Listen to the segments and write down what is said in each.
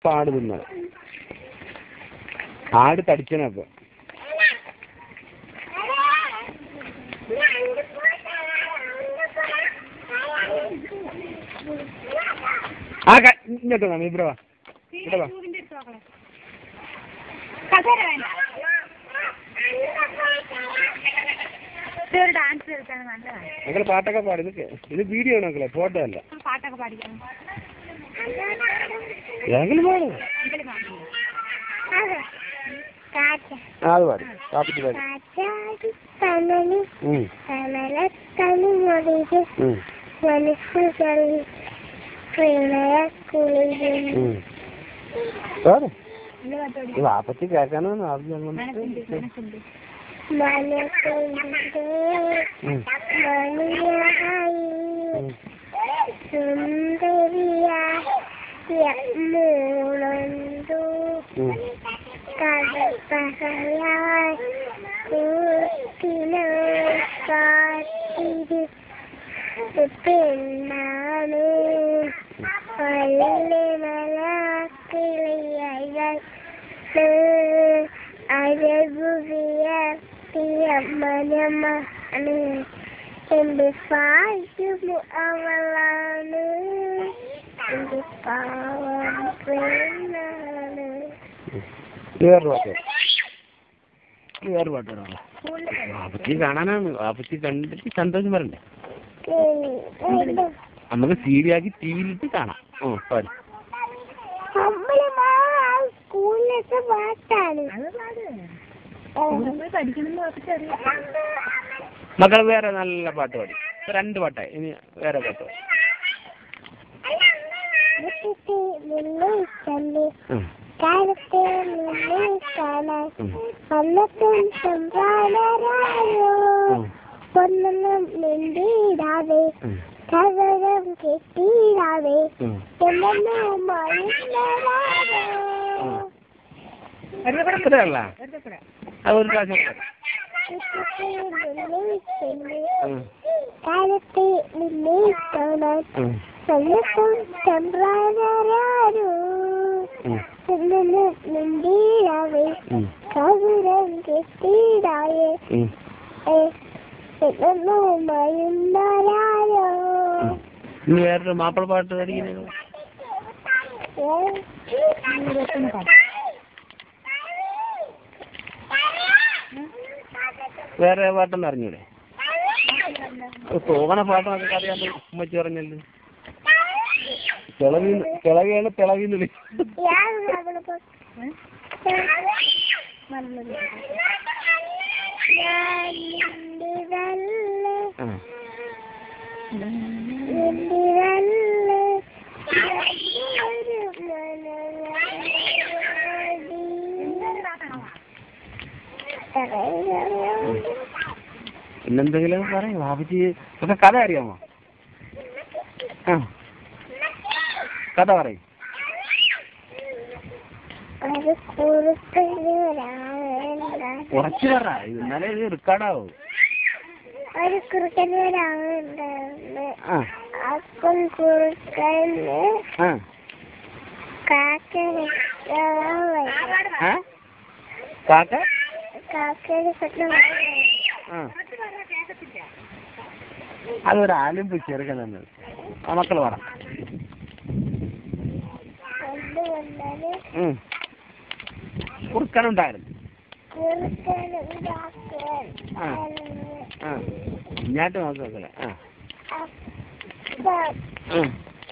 ഇപ്പൊ ആട് തിന്നത് ആട് തടിച്ചനപ്പൊ ആ ക- ഇങ്ങോട്ട് വന്നാ ഇവിടെ വാ ഇവിടെ വാ കസേര വേണ്ട ഇതൊരു ഡാൻസ് കളിച്ചാണ് നല്ലതാണ് മക്കളെ പാട്ടൊക്കെ പാടി ഇത് കേ- ഇത് വീഡിയോ ആണ് മക്കളെ ഫോട്ടോ അല്ല പാട്ടൊക്കെ പാടിക്കണം ഏതെങ്കിലും പാടും അങ്കിള് പാടില്ല ആ അത് പാടി കാപ്പിട്ട് പാടി കാറ്റാടി തണലി ഉം, തണലത്തണി മൊഴിയിൽ ഉം, മനസ്സുകളിൽ പ്രണയ കുളിരിൽ ഉം. പാട് എന്ത് പാട്ട് പാടി ഇത് വാപ്പച്ചി കേൾക്കാനാണ് ആദ്യം മനസ്സുണ്ട് അങ്ങോട്ട് മനസ്സുണ്ട് മനസ്സിന്റെ ഉം, മണിയായി ഉം. സുന്ദരിയായി മൂളുണ്ടു ഉം. കടപ്പകയായി കൂട്ടിനോ കാത്തിരി പെണ്ണാണ് അഴകുവിയ മനമാണ് എന്റെ പാഴുമു അവളാണ് എന്റെ പാവം പെണ്ണാണ് ഇത് വേറൊരു പാട്ട് പാട്. ഇത് വേറൊരു പാട്ട് പാടാം വാപ്പച്ചി കാണാനാണ് വാപ്പച്ചി കണ്ടിട്ട് സന്തോഷം വരണ്ടേ നമുക്ക് സീരിയാക്കി ടി വിയിലിട്ട് കാണാം ഓ പാടി നമ്മള് സ്കൂളിലത്തെ പാട്ടാണ് അത് പാട് ഇവിടെ പോയി പഠിക്കണമെന്ന് ഉറപ്പിച്ച് അറിയാം മക്കൾ വേറെ നല്ല പാട്ട് പാടി ഇപ്പൊ രണ്ട് പാട്ടായി ഇനി വേറെ പാട്ട് പാടി മുറ്റത്തെ മുല്ലേ കല്ല് ഉം, കാലത്തെ മുല്ലേ കാണാൻ ഉം, വന്നത്തും സംഭാവനരായോ ഉം, പൊന്നൊന്നും മിണ്ടിടാതെ ഉം, കവരം കെട്ടിടാതെ ഉം. എന്നെന്നും മഴയാരോ ഇത്രയല്ല വെറുതെ കൂടെ അത് ഒരു പ്രാവശ്യം പാടി. മുറ്റത്തെ മുല്ലേ കല്ല് ഉം, കാലത്തെ മുല്ലേ കാണാൻ ഉം, വന്നത്തും സംഭാവനരായോ ഉം, എന്നെന്നും മിണ്ടിടാതെ ഉം, കവരം കെട്ടിടാതെ ഉം, മയുന്നരായോ ഉം. ഇനി വേറൊരു മാപ്പിള പാട്ട് പഠിക്കുന്നത് ഇരുപത്തൊന്ന് പാട്ട് വേറെ പാട്ടൊന്നും അറിഞ്ഞൂടെ തോന്നണ പാട്ടൊക്കെ അറിയാൻ ഉമ്മച്ചി പറഞ്ഞല്ലോ കിളവി കിളവിയാണ് പിളവിന്ന് വിളി നല്ലത് ആ. പിന്നെന്തെങ്കിലും പറയും ബാബുജി ഒക്കെ കഥ അറിയാമോ ആ കഥ പറയും ഒരു കുറുക്കന് ഒരാളുണ്ടായിരുന്നു കുറച്ച് പറ എന്നാലേ ഇത് റെക്കോർഡാവും ഒരു കുറുക്കന് ഒരാളുണ്ടായിരുന്നു ആ അപ്പം കുറുക്കന് ആ കാക്കന് ആ കാക്ക കാക്കന് സ്വപ്നം ആ അതൊരു ആലും ചെറുക്കൻ തന്നെ ആ മക്കൾ പറ എന്തുകൊണ്ടാണ് ഉം. കുറുക്കനുണ്ടായിരുന്നു കുറുക്കൻ ഉണ്ടാക്കാൻ ആ. ആ ഇഞ്ഞാട്ട് നോക്കി മക്കളെ ആ അപ്പം ഉം.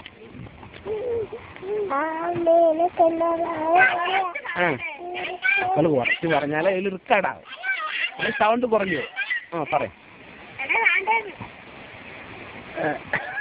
ആമേനെ കണ്ടതായ ആ നിങ്ങൾ കുറച്ച് പറഞ്ഞാലേ അതിൽ റെക്കോർഡാവും സൗണ്ട് കുറഞ്ഞു ആ പറയും എടാ വേണ്ടത് ഏ.